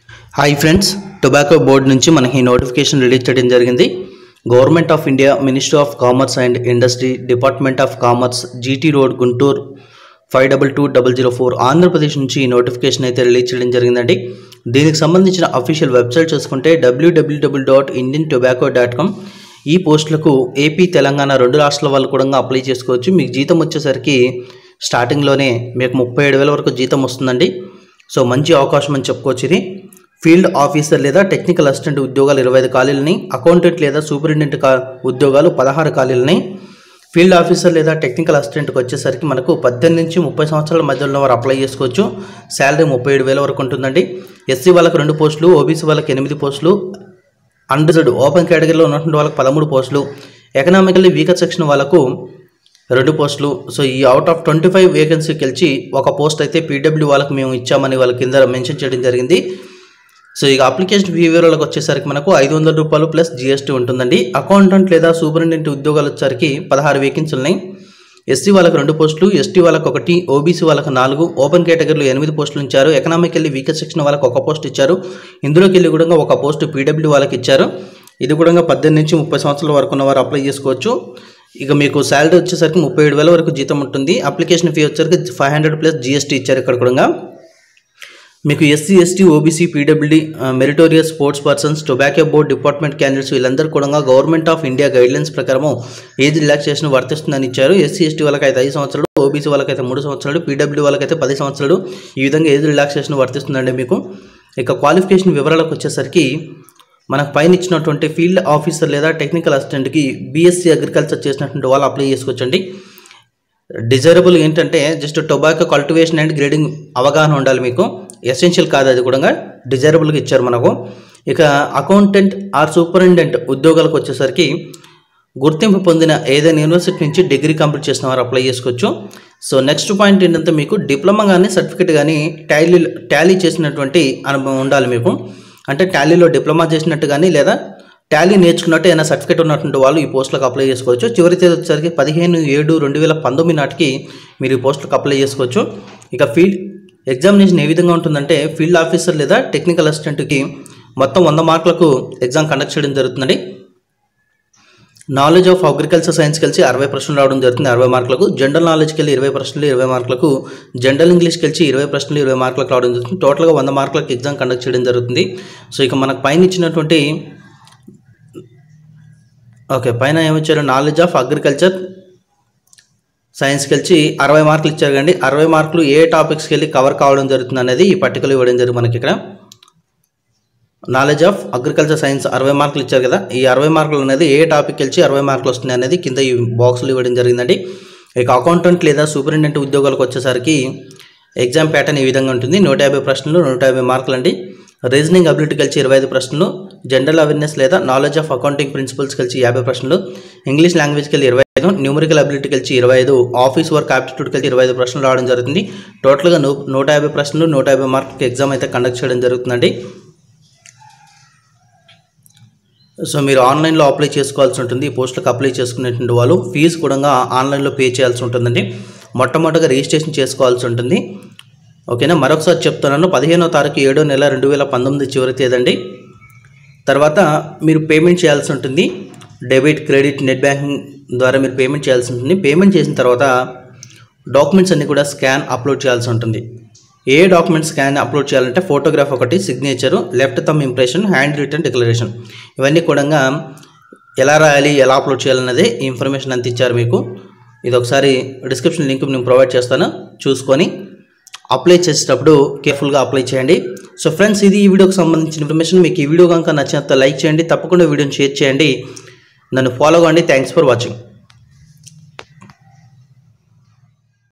hi friends tobacco board నుంచి మనకి notification release చేయడం జరిగింది government of India ministry of commerce and industry department of commerce GT road Guntur five double two double zero four Andhra Pradesh నుంచి ఈ notification అయితే release చేయడం జరిగిందండి దీనికి సంబంధించిన అఫీషియల్ వెబ్సైట్ చూసుకుంటే W W W dot Indian tobacco dot com ఈ పోస్టులకు ఏపీ తెలంగాణ రెండు రాష్ట్రాల వాళ్ళు కూడా అప్లై చేసుకోవచ్చు మీకు జీతం వచ్చేసరికి స్టార్టింగ్లోనే మీకు ముప్పై ఏడు వేల వరకు జీతం వస్తుందండి సో మంచి అవకాశం అని చెప్పుకోవచ్చు ఇది ఫీల్డ్ ఆఫీసర్ లేదా టెక్నికల్ అసిస్టెంట్ ఉద్యోగాలు ఇరవై ఐదు ఖాళీలని అకౌంటెంట్ లేదా సూపరింటెండెంట్ కా ఉద్యోగాలు పదహారు ఖాళీలని ఫీల్డ్ ఆఫీసర్ లేదా టెక్నికల్ అసిస్టెంట్కి వచ్చేసరికి మనకు పద్దెనిమిది నుంచి ముప్పై సంవత్సరాల మధ్యలో వారు అప్లై చేసుకోవచ్చు శాలరీ ముప్పై ఏడు వేల వరకు ఉంటుందండి ఎస్సీ వాళ్ళకి రెండు పోస్టులు ఓబీసీ వాళ్ళకి ఎనిమిది పోస్టులు అండర్డ్ ఓపెన్ కేటగిరీలో ఉన్నటువంటి వాళ్ళకి పదమూడు పోస్టులు ఎకనామికల్లీ వీకర్ సెక్షన్ వాళ్ళకు రెండు పోస్టులు సో ఈ అవుట్ ఆఫ్ ట్వంటీ ఫైవ్ వేకెన్సీకి గెలిచి ఒక పోస్ట్ అయితే పీడబ్ల్యూ వాళ్ళకి మేము ఇచ్చామని వాళ్ళ కింద మెన్షన్ చేయడం జరిగింది సో ఇక అప్లికేషన్ ఫీ వివరాలకు వచ్చేసరికి మనకు ఐదు వందల రూపాయలు ప్లస్ జీఎస్టీ ఉంటుందండి అకౌంటెంట్ లేదా సూపరింటెండెంట్ ఉద్యోగాలు వచ్చేసరికి పదహారు వేకెన్సీలు ఉన్నాయి ఎస్సీ వాళ్ళకి రెండు పోస్టులు ఎస్టీ వాళ్ళకి ఒకటి ఓబీసీ వాళ్ళకి నాలుగు ఓపెన్ కేటగిరీలో ఎనిమిది పోస్టులు ఇచ్చారు ఎకనామిక్ వెళ్ళి వీకర్ సెక్షన్ వాళ్ళకి ఒక పోస్ట్ ఇచ్చారు ఇందులోకి వెళ్ళి కూడా ఒక పోస్ట్ పీడబ్ల్యూ వాళ్ళకి ఇచ్చారు ఇది కూడా పద్దెనిమిది నుంచి ముప్పై సంవత్సరాల వరకు ఉన్న వారు అప్లై చేసుకోవచ్చు ఇక మీకు శాలరీ వచ్చేసరికి ముప్పై ఏడు వేల వరకు జీతం ఉంటుంది అప్లికేషన్ ఫీ వచ్చేసరికి ఫైవ్ హండ్రెడ్ ప్లస్ జీఎస్టీ ఇచ్చారు ఇక్కడ కూడా మీకు SC ST OBC PWD meritorious sports persons tobacco board department candidates వీళ్ళందరూ కూడా గవర్నమెంట్ ఆఫ్ ఇండియా గైడ్లైన్స్ ప్రకారం ఏజ్ రిలాక్సేషన్ వర్తిస్తుందని ఇచ్చారు ఎస్సీ ఎస్టీ వాళ్ళకైతే ఐదు సంవత్సరాలు ఓబీసీ వాళ్ళకైతే మూడు సంవత్సరాలు పీడబ్ల్యూ వాళ్ళకైతే పది సంవత్సరాలు ఈ విధంగా ఏజ్ రిలాక్సేషన్ వర్తిస్తుందండి మీకు ఇక క్వాలిఫికేషన్ వివరాలకు వచ్చేసరికి మనకు పైన ఇచ్చినటువంటి ఫీల్డ్ ఆఫీసర్ లేదా టెక్నికల్ అసిస్టెంట్కి బీఎస్సీ అగ్రికల్చర్ చేసినటువంటి వాళ్ళు అప్లై చేసుకోవచ్చండి డిజైరబుల్ ఏంటంటే just tobacco cultivation and grading అవగాహన ఉండాలి మీకు ఎసెన్షియల్ కాదు అది కూడా డిజైరబుల్గా ఇచ్చారు మనకు ఇక అకౌంటెంట్ ఆర్ సూపరింటెండెంట్ ఉద్యోగాలకు వచ్చేసరికి గుర్తింపు పొందిన ఏదైనా యూనివర్సిటీ నుంచి డిగ్రీ కంప్లీట్ చేసిన వారు అప్లై చేసుకోవచ్చు సో నెక్స్ట్ పాయింట్ ఏంటంటే మీకు డిప్లొమా కానీ సర్టిఫికేట్ కానీ టాలీ టాలీ చేసినటువంటి అనుభవం ఉండాలి మీకు అంటే టాలీలో డిప్లొమా చేసినట్టు కానీ లేదా టాలీ నేర్చుకున్నట్టు ఏదైనా సర్టిఫికేట్ ఉన్నటువంటి వాళ్ళు ఈ పోస్టులకు అప్లై చేసుకోవచ్చు చివరి తేదీ వచ్చేసరికి పదిహేను ఏడు రెండు వేల పంతొమ్మిది నాటికి మీరు ఈ పోస్టులకు అప్లై చేసుకోవచ్చు ఇక ఫీల్డ్ ఎగ్జామినేషన్ ఏ విధంగా ఉంటుందంటే ఫీల్డ్ ఆఫీసర్ లేదా టెక్నికల్ అసిస్టెంట్కి మొత్తం వంద మార్కులకు ఎగ్జామ్ కండక్ట్ చేయడం జరుగుతుందండి నాలెడ్జ్ ఆఫ్ అగ్రికల్చర్ సైన్స్ కలిసి అరవై ప్రశ్నలు రావడం జరుగుతుంది అరవై మార్కులకు జనరల్ నాలెడ్జ్కి వెళ్ళి ఇరవై ప్రశ్నలు ఇరవై మార్కులకు జనరల్ ఇంగ్లీష్కి వెళ్ళి ఇరవై ప్రశ్నలు ఇరవై మార్కులకు రావడం జరుగుతుంది టోటల్గా వంద మార్కులకు ఎగ్జామ్ కండక్ట్ చేయడం జరుగుతుంది సో ఇక మనకు పైన ఇచ్చినటువంటి ఓకే పైన ఏమిచ్చారు నాలెడ్జ్ ఆఫ్ అగ్రికల్చర్ సైన్స్కి వెళ్ళి అరవై మార్కులు ఇచ్చారు కండి అరవై మార్కులు ఏ టాపిక్స్కి వెళ్ళి కవర్ కావడం జరుగుతుంది అనేది ఈ పర్టికులర్ ఇవ్వడం జరిగింది మనకి ఇక్కడ నాలెడ్జ్ ఆఫ్ అగ్రికల్చర్ సైన్స్ అరవై మార్కులు ఇచ్చారు కదా ఈ అరవై మార్కులు అనేది ఏ టాపిక్ వెళ్ళి అరవై మార్కులు వస్తున్నాయి అనేది కింద ఈ బాక్సులు ఇవ్వడం జరిగిందండి ఇక అకౌంటెంట్ లేదా సూపరింటెండెంట్ ఉద్యోగాలకు వచ్చేసరికి ఎగ్జామ్ ప్యాటర్న్ ఈ విధంగా ఉంటుంది నూట యాభై ప్రశ్నలు నూట యాభై మార్కులు అండి రీజనింగ్ అబిలిటీ కలిసి ఇరవై ఐదు ప్రశ్నలు జనరల్ అవేర్నెస్ లేదా నాలెడ్జ్ ఆఫ్ అకౌంటింగ్ ప్రిన్సిపల్స్ కలిసి యాభై ప్రశ్నలు ఇంగ్లీష్ లాంగ్వేజ్కి వెళ్ళి ఇరవై ఐదు న్యూమరికల్ అబిలిటీ కలిసి ఇరవై ఐదు ఆఫీస్ వర్క్ ఆప్టిట్యూడ్ కలిసి ఇరవై ఐదు ప్రశ్నలు రావడం జరుగుతుంది టోటల్గా నూ నూట యాభై ప్రశ్నలు నూట యాభై మార్కులకి ఎగ్జామ్ అయితే కండక్ట్ చేయడం జరుగుతుందండి సో మీరు ఆన్లైన్లో అప్లై చేసుకోవాల్సి ఉంటుంది ఈ పోస్టులకు అప్లై చేసుకునేటువంటి వాళ్ళు ఫీజు కూడా ఆన్లైన్లో పే చేయాల్సి ఉంటుందండి మొట్టమొదటిగా రిజిస్ట్రేషన్ చేసుకోవాల్సి ఉంటుంది ఓకేనా మరొకసారి చెప్తున్నాను పదిహేనో తారీఖు ఏడో నెల రెండు వేల పంతొమ్మిది చివరి తేదండి తర్వాత మీరు పేమెంట్ చేయాల్సి ఉంటుంది డెబిట్ క్రెడిట్ నెట్ బ్యాంకింగ్ ద్వారా మీరు పేమెంట్ చేయాల్సి ఉంటుంది పేమెంట్ చేసిన తర్వాత డాక్యుమెంట్స్ అన్నీ కూడా స్కాన్ అప్లోడ్ చేయాల్సి ఉంటుంది ఏ డాక్యుమెంట్ స్కాన్ అప్లోడ్ చేయాలంటే ఫోటోగ్రాఫ్ ఒకటి signature left thumb impression handwritten declaration ఇవన్నీ కూడా ఎలా రాయాలి ఎలా అప్లోడ్ చేయాలన్నది ఈ ఇన్ఫర్మేషన్ అంత ఇచ్చారు మీకు ఇది ఒకసారి డిస్క్రిప్షన్ లింక్ నేను ప్రొవైడ్ చేస్తాను చూసుకొని అప్లై చేసేటప్పుడు కేర్ఫుల్గా అప్లై చేయండి సో ఫ్రెండ్స్ ఇది ఈ వీడియోకి సంబంధించిన ఇన్ఫర్మేషన్ మీకు ఈ వీడియో కనుక నచ్చినంత లైక్ చేయండి తప్పకుండా వీడియోని షేర్ చేయండి నన్ను ఫాలో అవ్వండి థ్యాంక్స్ ఫర్ వాచింగ్